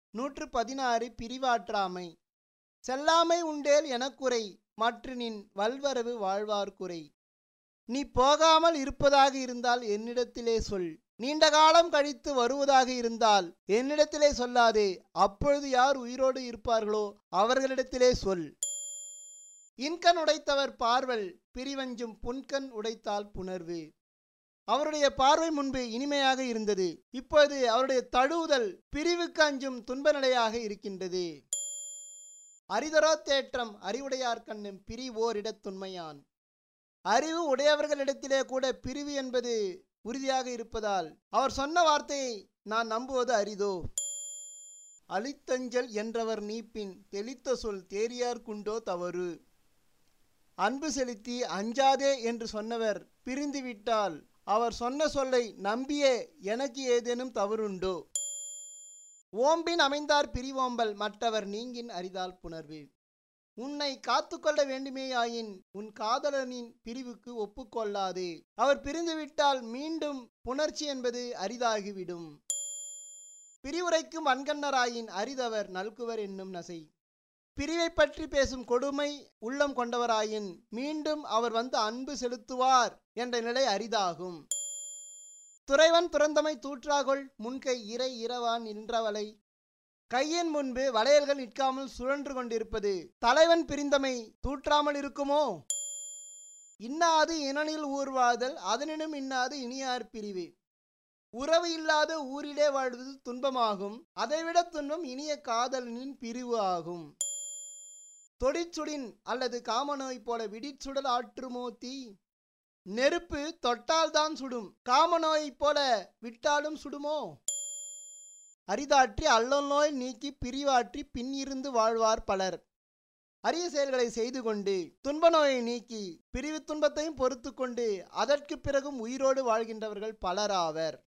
நூற்று பதினாறு பிரிவாற்றாமை செல்லாமை உண்டேல் எனக்குறை மற்ற நின் வல்வரவு வாழ்வார் குறை நீ போகாமல் இருப்பதாக இருந்தால் என்னிடத்திலே சொல் நீண்ட காலம் கழித்து வருவதாக இருந்தால் என்னிடத்திலே சொல்லாதே அப்பொழுது யார் உயிரோடு இருப்பார்களோ அவர்களிடத்திலே சொல் இன்கண் உடைத்தவர் பார்வல் பிரிவஞ்சும் புன்கண் உடைத்தால் புணர்வு அவருடைய பார்வை முன்பு இனிமையாக இருந்தது இப்பொழுது அவருடைய தழுவுதல் பிரிவுக்கு அஞ்சும் துன்ப நிலையாக இருக்கின்றது அரிதரோ தேற்றம் அறிவுடையார் கண்ணும் பிரிவோரிடத் துண்மையான் அறிவு உடையவர்களிடத்திலே கூட பிரிவு என்பது உறுதியாக இருப்பதால் அவர் சொன்ன வார்த்தையை நான் நம்புவது அரிதோ அழித்தஞ்சல் என்றவர் நீப்பின் தெளித்த சொல் தேரியார் குண்டோ தவறு அன்பு செலுத்தி அஞ்சாதே என்று சொன்னவர் பிரிந்துவிட்டால் அவர் சொன்ன சொல்லை நம்பியே எனக்கு ஏதேனும் தவறுண்டோ ஓம்பின் அமைந்தார் பிரிவோம்பல் மற்றவர் நீங்கின் அரிதால் புணர்வு உன்னை காத்துக்கொள்ள வேண்டுமேயாயின் உன் காதலனின் பிரிவுக்கு ஒப்புக்கொள்ளாதே அவர் பிரிந்துவிட்டால் மீண்டும் புணர்ச்சி என்பது அரிதாகிவிடும் பிரிவுரைக்கும் வன்கண்ணராயின் அரிதவர் நல்குவர் என்னும் நசை பிரிவை பற்றி பேசும் கொடுமை உள்ளம் கொண்டவராயின் மீண்டும் அவர் வந்து அன்பு செலுத்துவார் என்ற நிலை அரிதாகும் துறைவன் துறந்தமை தூற்றாகொள் முன்கை இறை இரவான் நின்றவளை கையின் முன்பு வளையல்கள் நிற்காமல் சுழன்று கொண்டிருப்பது தலைவன் பிரிந்தமை தூற்றாமல் இருக்குமோ இன்னாது இனனில் ஊர்வாதல் அதனினும் இன்னாது இனியார் பிரிவு உறவு இல்லாத ஊரிலே வாழ்வது துன்பமாகும் அதைவிட துன்பம் இனிய காதலனின் பிரிவு ஆகும் தொடிச்சுடின் அல்லது காமநோய் போல விடிச்சுடல் ஆற்றுமோ தீ நெருப்பு தொட்டால்தான் சுடும் காமநோயைப் போல விட்டாலும் சுடுமோ அரிதாற்றி அல்லல் நோய் நீக்கி பிரிவாற்றி பின் இருந்து வாழ்வார் பலர் அரிய செயல்களை செய்து கொண்டு துன்ப நோயை நீக்கி பிரிவு துன்பத்தையும் பொறுத்து கொண்டு அதற்கு பிறகும் உயிரோடு வாழ்கின்றவர்கள் பலராவர்